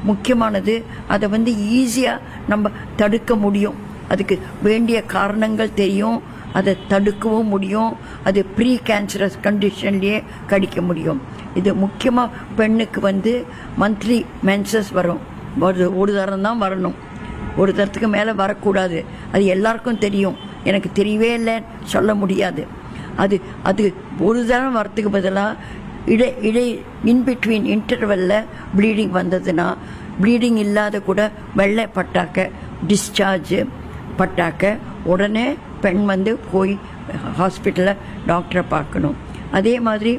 முக்கியமானது அதை வந்து ஈஸியாக நம்ம தடுக்க முடியும் அதுக்கு வேண்டிய காரணங்கள் தெரியும் அதை தடுக்கவும் முடியும் அது ப்ரீ கேன்சரஸ் கண்டிஷன்லேயே கடிக்க முடியும் இது முக்கியமாக பெண்ணுக்கு வந்து மந்த்லி மென்சஸ் வரும் ஒரு ஒரு தரம் தான் வரணும் ஒரு தரத்துக்கு மேலே வரக்கூடாது அது எல்லாருக்கும் தெரியும் எனக்கு தெரியவே இல்லைன்னு சொல்ல முடியாது அது அது ஒரு தரம் வரத்துக்கு பதிலாக இடை இடை இன்பிட்வீன் இன்டர்வெல்ல ப்ளீடிங் வந்ததுன்னா ப்ளீடிங் இல்லாத கூட வெள்ளை பட்டாக்க டிஸ்சார்ஜ் பட்டாக்க உடனே பெண் வந்து போய் ஹாஸ்பிட்டலில் டாக்டரை பார்க்கணும் அதே மாதிரி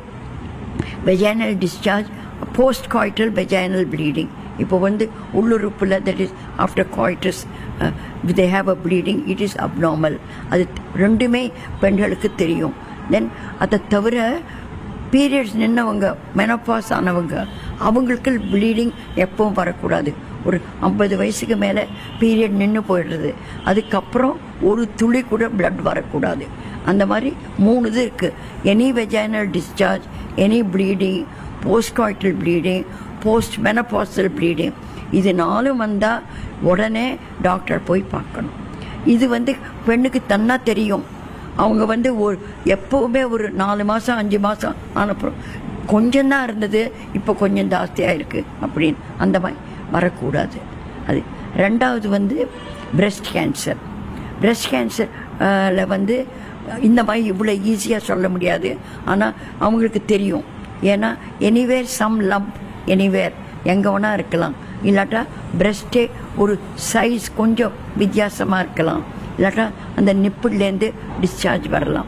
vaginal discharge post coital vaginal bleeding இப்போ வந்து உள்ளுறுப்பில் that is after coitus they have a bleeding it is abnormal அது ரெண்டுமே பெண்களுக்கு தெரியும் தென் அதை தவிர பீரியட்ஸ் நின்னவங்க மெனப்பாஸ் ஆனவங்க அவங்களுக்கு ப்ளீடிங் எப்பவும் வரக்கூடாது ஒரு ஐம்பது வயசுக்கு மேலே பீரியட் நின்று போயிடுறது அதுக்கப்புறம் ஒரு துளி கூட blood வரக்கூடாது அந்த மாதிரி மூணு இது இருக்குது any vaginal discharge any bleeding post coital bleeding post menopausal bleeding இது நாலும் வந்தால் உடனே டாக்டர் போய் பார்க்கணும் இது வந்து பெண்ணுக்கு தன்னா தெரியும் அவங்க வந்து ஒரு எப்பவுமே ஒரு நாலு மாதம் அஞ்சு மாதம் ஆனப்புறம் கொஞ்சம் தான் இருந்தது இப்போ கொஞ்சம் ஜாஸ்தியாக இருக்குது அப்படின்னு அந்த மாதிரி வரக்கூடாது அது ரெண்டாவது வந்து பிரஸ்ட் கேன்சர் பிரஸ்ட் கேன்சரில் வந்து இந்த மாதிரி இவ்வளோ ஈஸியாக சொல்ல முடியாது ஆனால் அவங்களுக்கு தெரியும் ஏன்னா எனிவேர் சம் லம்ப் எனிவேர் எங்கே வேணா இருக்கலாம் இல்லாட்டா பிரஸ்டே ஒரு சைஸ் கொஞ்சம் வித்தியாசமாக இருக்கலாம் இல்லாட்டா அந்த நிப்பிள்லேருந்து டிஸ்சார்ஜ் வரலாம்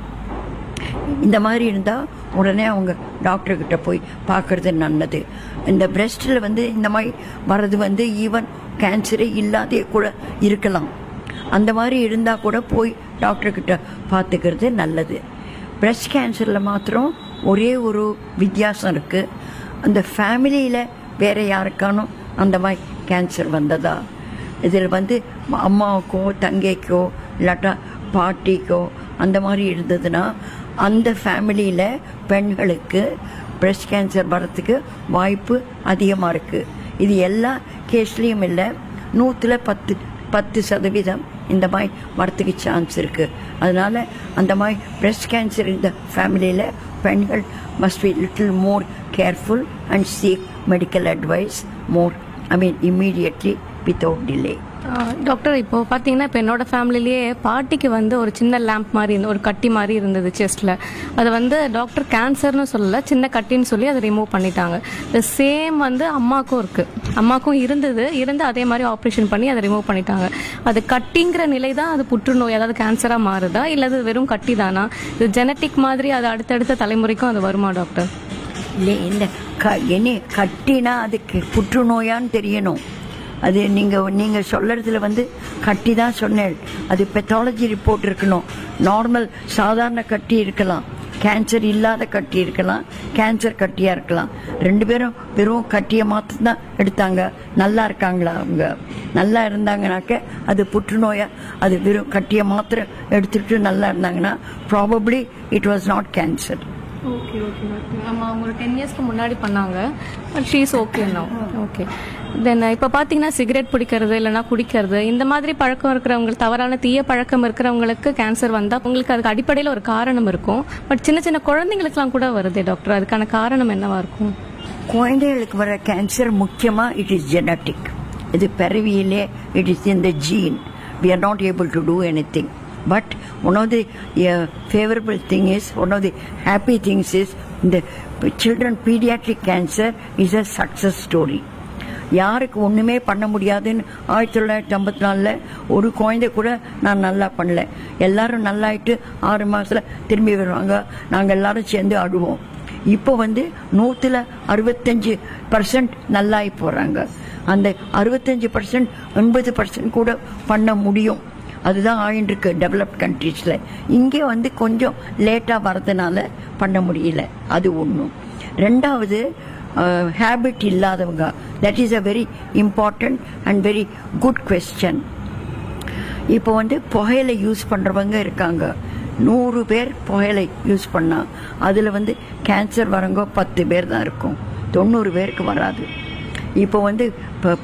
இந்த மாதிரி இருந்தால் உடனே அவங்க டாக்டர்கிட்ட போய் பார்க்கறது நல்லது இந்த பிரஸ்டில் வந்து இந்த மாதிரி வர்றது வந்து ஈவன் கேன்சரே இல்லாதே கூட இருக்கலாம் அந்த மாதிரி இருந்தால் கூட போய் டாக்டர்கிட்ட பார்த்துக்கிறது நல்லது பிரஸ்ட் கேன்சரில் மாத்திரம் ஒரே ஒரு வித்தியாசம் இருக்குது அந்த ஃபேமிலியில் வேற யாருக்கானும் அந்த மாதிரி கேன்சர் வந்ததா இதில் வந்து அம்மாவுக்கோ தங்கைக்கோ இல்லாட்டா பாட்டிக்கோ அந்த மாதிரி இருந்ததுன்னா அந்த ஃபேமிலியில் பெண்களுக்கு பிரஸ்ட் கேன்சர் வரத்துக்கு வாய்ப்பு அதிகமாக இருக்குது இது எல்லா கேஸ்லேயும் இல்லை நூற்றில் பத்து பத்து சதவீதம் இந்த மாதிரி வரத்துக்கு சான்ஸ் இருக்குது அதனால் அந்த மாதிரி பிரஸ்ட் கேன்சர் இந்த ஃபேமிலியில் பெண்கள் must be little more careful and seek medical advice more I mean immediately without delay doctor இப்போ பார்த்தீங்கன்னா இப்போ என்னோட ஃபேமிலிலேயே பாட்டிக்கு வந்து ஒரு சின்ன லேம்ப் மாதிரி இருந்த ஒரு கட்டி மாதிரி இருந்தது செஸ்ட்டில் அதை வந்து டாக்டர் கேன்சர்னு சொல்லல சின்ன கட்டின்னு சொல்லி அதை ரிமூவ் பண்ணிட்டாங்க இந்த சேம் வந்து அம்மாக்கும் இருக்குது அம்மாக்கும் இருந்தது இருந்து அதே மாதிரி ஆப்ரேஷன் பண்ணி அதை ரிமூவ் பண்ணிட்டாங்க அது கட்டிங்கிற நிலை தான் அது புற்றுநோய் அதாவது கேன்சராக மாறுதா இல்லை அது வெறும் கட்டி தானா இது ஜெனட்டிக் மாதிரி அது அடுத்தடுத்த தலைமுறைக்கும் அது வருமா டாக்டர் இல்லை இந்த க என்ன கட்டினா அதுக்கு புற்றுநோயான்னு தெரியணும் அது நீங்கள் நீங்கள் சொல்கிறதுல வந்து கட்டி தான் சொன்னேன் அது பெத்தாலஜி ரிப்போர்ட் இருக்கணும் நார்மல் சாதாரண கட்டி இருக்கலாம் கேன்சர் இல்லாத கட்டி இருக்கலாம் கேன்சர் கட்டியாக இருக்கலாம் ரெண்டு பேரும் வெறும் கட்டியை மாத்திரம் தான் எடுத்தாங்க நல்லா இருக்காங்களா அவங்க நல்லா இருந்தாங்கனாக்க அது புற்றுநோயா அது வெறும் கட்டியை மாத்திரம் எடுத்துட்டு நல்லா இருந்தாங்கன்னா probably it was not cancer okay okay ஆமாம் அவங்க ஒரு டென் இயர்ஸ்க்கு முன்னாடி பண்ணாங்க but she's okay now okay then இப்போ பார்த்தீங்கன்னா சிகரெட் பிடிக்கிறது இல்லைன்னா குடிக்கிறது இந்த மாதிரி பழக்கம் இருக்கிறவங்களுக்கு தவறான தீய பழக்கம் இருக்கிறவங்களுக்கு கேன்சர் வந்தால் உங்களுக்கு அதுக்கு அடிப்படையில் ஒரு காரணம் இருக்கும் பட் சின்ன சின்ன குழந்தைங்களுக்குலாம் கூட வருதே டாக்டர் அதுக்கான காரணம் என்னவா இருக்கும் குழந்தைகளுக்கு வர கேன்சர் முக்கியமாக இட் இஸ் ஜெனட்டிக் இது பிறவியிலே it is in the gene we are not able to do any thing but one of the favourable thing is one of the happy things is இந்த children paediatric cancer is a success story யாருக்கு ஒன்றுமே பண்ண முடியாதுன்னு ஆயிரத்தி தொள்ளாயிரத்தி ஐம்பத்தி நாலில் ஒரு குழந்தை கூட நான் நல்லா பண்ணல எல்லாரும் நல்லாயிட்டு ஆறு மாதத்தில் திரும்பி வருவாங்க நாங்கள் எல்லாரும் சேர்ந்து அழுவோம் இப்போ வந்து நூற்றில் அறுபத்தஞ்சு பர்சன்ட் நல்லாகி போகிறாங்க அந்த அறுபத்தஞ்சு பர்சன்ட் எண்பது பர்சன்ட் கூட பண்ண முடியும் அதுதான் ஆயின்றிருக்கு டெவலப்ட் கண்ட்ரீஸில் இங்கே வந்து கொஞ்சம் லேட்டாக வரதுனால பண்ண முடியல அது ஒன்றும் ரெண்டாவது ஹேபிட் இல்லாதவங்க that is a very important and very good question இப்போ வந்து புகையிலை யூஸ் பண்ணுறவங்க இருக்காங்க நூறு பேர் புகையிலை யூஸ் பண்ணா அதில் வந்து கேன்சர் வரவங்க பத்து பேர் தான் இருக்கும் தொண்ணூறு பேருக்கு வராது இப்போ வந்து இப்போ